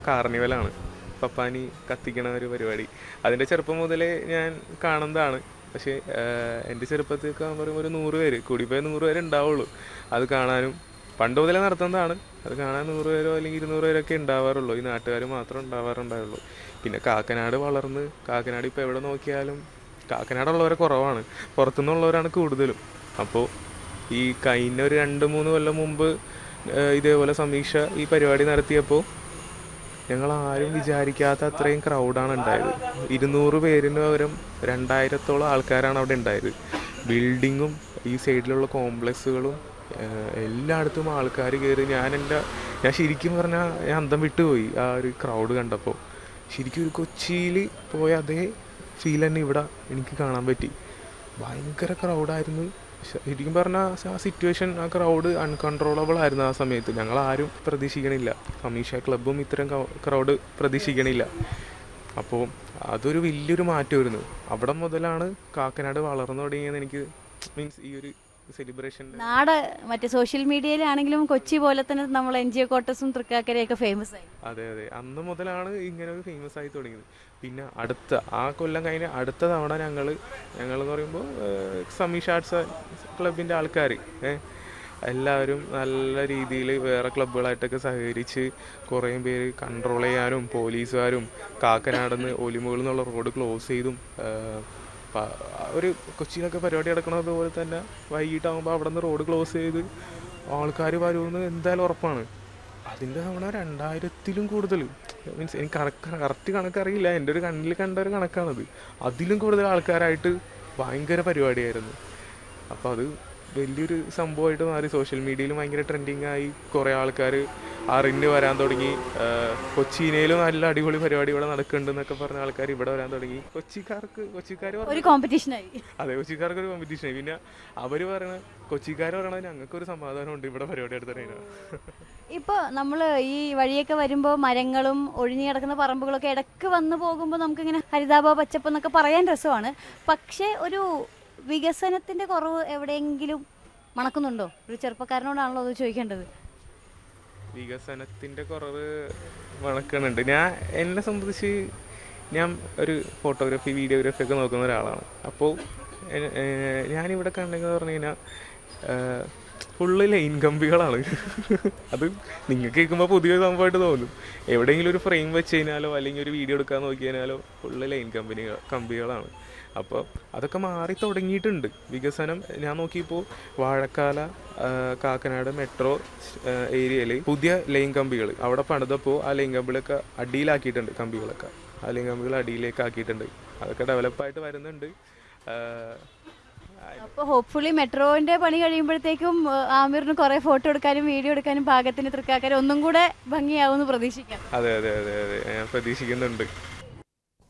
കാർണിവലാണ് പപ്പാനി കത്തിക്കണ ഒരു പരിപാടി അതിൻ്റെ ചെറുപ്പം മുതലേ ഞാൻ കാണുന്നതാണ് പക്ഷേ ആഹ്, എൻ്റെ ചെറുപ്പത്തിലൊക്കെ പറയുമ്പോൾ ഒരു നൂറ് പേര് കൂടിപ്പോയ നൂറ് പേര് ഉണ്ടാവുള്ളൂ അത് കാണാനും പണ്ട് മുതലേ നടത്തുന്നതാണ് അത് കാണാൻ നൂറ് പേരോ അല്ലെങ്കിൽ ഇരുന്നൂറ് പേരൊക്കെ ഉണ്ടാവാറുള്ളൂ ഈ നാട്ടുകാർ മാത്രം ഉണ്ടാവാറുണ്ടാവുള്ളൂ പിന്നെ കാക്കനാട് വളർന്ന് കാക്കനാട് ഇപ്പോൾ എവിടെ നോക്കിയാലും കാക്കനാടുള്ളവരെ കുറവാണ് പുറത്തുനിന്നുള്ളവരാണ് കൂടുതലും അപ്പോൾ ഈ കഴിഞ്ഞ ഒരു രണ്ട് മൂന്ന് കൊല്ലം മുമ്പ് ഏഹ് ഇതേപോലെ സമീക്ഷ ഈ പരിപാടി നടത്തിയപ്പോൾ ഞങ്ങൾ ആരും വിചാരിക്കാത്ത അത്രയും ക്രൗഡാണ് ഉണ്ടായത് ഇരുന്നൂറ് പേരിന് പകരം രണ്ടായിരത്തോളം ആൾക്കാരാണ് അവിടെ ഉണ്ടായത് ബിൽഡിങ്ങും ഈ സൈഡിലുള്ള കോംപ്ലക്സുകളും ഏഹ് എല്ലായിടത്തും ആൾക്കാർ കയറി ഞാൻ എൻ്റെ ഞാൻ ശരിക്കും പറഞ്ഞാൽ ഞാൻ അന്തം വിട്ടുപോയി ആ ഒരു ക്രൗഡ് കണ്ടപ്പോൾ ശരിക്കും ഒരു കൊച്ചിയിൽ പോയ അതേ ഫീൽ തന്നെ ഇവിടെ എനിക്ക് കാണാൻ പറ്റി ഭയങ്കര ക്രൗഡായിരുന്നു ശരിക്കും പറഞ്ഞാൽ ആ സിറ്റുവേഷൻ ആ ക്രൗഡ് അൺകൺട്രോളബിൾ ആയിരുന്നു ആ സമയത്ത് ഞങ്ങൾ ആരും പ്രതീക്ഷിക്കണില്ല സമീഷ ക്ലബും ഇത്തരം ക്രൗഡ് പ്രതീക്ഷിക്കണില്ല അപ്പോൾ അതൊരു വലിയൊരു മാറ്റമായിരുന്നു അവിടെ മുതലാണ് കാക്കനാട് വളർന്നു തുടങ്ങിയെന്ന് എനിക്ക് മീൻസ് ഈ ഒരു സെലിബ്രേഷൻ നാട് മറ്റേ സോഷ്യൽ മീഡിയയിലാണെങ്കിലും കൊച്ചി പോലെ തന്നെ നമ്മൾ എൻ ജി ഒ കോട്ടസും തൃക്കാക്കരയൊക്കെ ഫേമസ് ആയി അതെ അതെ അന്ന് മുതലാണ് ഇങ്ങനെ ഒരു ഫേമസ് ആയി തുടങ്ങിയത് പിന്നെ അടുത്ത ആ കൊല്ലം കഴിഞ്ഞ് അടുത്ത തവണ ഞങ്ങൾ ഞങ്ങൾ എന്ന് പറയുമ്പോൾ സമീഷ ആർട്സ് ക്ലബിൻ്റെ ആൾക്കാർ എല്ലാവരും നല്ല രീതിയിൽ വേറെ ക്ലബ്ബുകളായിട്ടൊക്കെ സഹകരിച്ച് കുറേ പേര് കൺട്രോൾ ചെയ്യാനും പോലീസുകാരും കാക്കനാടുന്ന് ഒലിമുകളിൽ നിന്നുള്ള റോഡ് ക്ലോസ് ചെയ്തും ഏഹ്, പ- ഒരു കൊച്ചിയിലൊക്കെ പരിപാടി നടക്കുന്നത് പോലെ തന്നെ വൈകിട്ടാകുമ്പോൾ അവിടെ നിന്ന് റോഡ് ക്ലോസ് ചെയ്ത് ആൾക്കാർ വരുമെന്ന് എന്തായാലും ഉറപ്പാണ് അതിൻ്റെ തവണ രണ്ടായിരത്തിലും കൂടുതൽ മീൻസ് എനിക്ക് കണക്ക് കറക്റ്റ് കണക്കറിയില്ല എൻ്റെ ഒരു കണ്ണിൽ കണ്ട ഒരു കണക്കാണത് അതിലും കൂടുതൽ ആൾക്കാരായിട്ട് ഭയങ്കര പരിപാടിയായിരുന്നു അപ്പോൾ അത് വലിയൊരു സംഭവമായിട്ട് മാറി സോഷ്യൽ മീഡിയയിൽ ഭയങ്കര ട്രെൻഡിങ് ആയി കുറേ ആൾക്കാർ അറിഞ്ഞ് വരാൻ തുടങ്ങി ആഹ് കൊച്ചിയിനേലും നല്ല അടിപൊളി പരിപാടി ഇവിടെ നടക്കുന്നുണ്ടെന്നൊക്കെ പറഞ്ഞ ആൾക്കാർ ഇവിടെ വരാൻ തുടങ്ങി കൊച്ചിക്കാർക്ക് കൊച്ചിക്കാർ ഒരു കോമ്പറ്റീഷനായി അതെ കൊച്ചിക്കാർക്ക് ഒരു കോമ്പറ്റീഷൻ പിന്നെ അവർ പറയണ കൊച്ചിക്കാർ പറയണത് ഞങ്ങൾക്കൊരു സമാധാനമുണ്ട് ഇവിടെ പരിപാടി എടുത്തിട്ട് ഇപ്പോൾ നമ്മൾ ഈ വഴിയൊക്കെ വരുമ്പോൾ മരങ്ങളും ഒഴിഞ്ഞു കിടക്കുന്ന പറമ്പുകളൊക്കെ ഇടയ്ക്ക് വന്നു പോകുമ്പോൾ നമുക്കിങ്ങനെ ഹരിതാപ പച്ചപ്പ് എന്നൊക്കെ പറയാൻ രസമാണ് പക്ഷേ ഒരു വികസനത്തിന്റെ കുറവ് എവിടെയെങ്കിലും മണക്കുന്നുണ്ടോ ഒരു ചെറുപ്പക്കാരനോടാണല്ലോ അത് ചോദിക്കേണ്ടത് വികസനത്തിന്റെ കുറവ് മണക്കണുണ്ട് ഞാൻ എന്നെ സംബന്ധിച്ച് ഞാൻ ഒരു ഫോട്ടോഗ്രാഫി വീഡിയോഗ്രാഫി ഒക്കെ നോക്കുന്ന ഒരാളാണ് അപ്പോൾ ഞാനിവിടെ കണ്ടെന്ന് പറഞ്ഞു കഴിഞ്ഞാൽ ഫുള്ള് ലൈൻ കമ്പികളാണ് അത് നിങ്ങൾക്ക് കേൾക്കുമ്പോൾ പുതിയ സംഭവമായിട്ട് തോന്നും എവിടെയെങ്കിലും ഒരു ഫ്രെയിം വെച്ച് കഴിഞ്ഞാലോ അല്ലെങ്കിൽ ഒരു വീഡിയോ എടുക്കാൻ നോക്കി കഴിഞ്ഞാലോ ഫുള്ള് ലൈൻ കമ്പനികൾ കമ്പികളാണ് അപ്പോൾ അതൊക്കെ മാറി തുടങ്ങിയിട്ടുണ്ട് വികസനം ഞാൻ നോക്കിയപ്പോൾ വാഴക്കാല ആ, കാക്കനാട് മെട്രോ ഏരിയയിൽ പുതിയ ലൈൻ കമ്പികൾ അവിടെ പണിതപ്പോൾ ആ ലൈൻ കമ്പികളൊക്കെ അടിയിലാക്കിയിട്ടുണ്ട് കമ്പികളൊക്കെ ആ ലൈൻ കമ്പികൾ അടിയിലേക്ക് ആക്കിയിട്ടുണ്ട് അതൊക്കെ ഡെവലപ്പായിട്ട് വരുന്നുണ്ട് ആ, അപ്പോൾ ഹോപ്പ്ഫുള്ളി മെട്രോന്റെ പണി കഴിയുമ്പോഴത്തേക്കും ആ, ആമിറിന് കുറേ ഫോട്ടോ എടുക്കാനും വീഡിയോ എടുക്കാനും പാകത്തിന് തൃക്കാക്കാരും ഒന്നും കൂടെ ഭംഗിയാവുമെന്ന് പ്രതീക്ഷിക്കാം അതെ അതെ അതെ അതെ ഞാൻ പ്രതീക്ഷിക്കുന്നുണ്ട്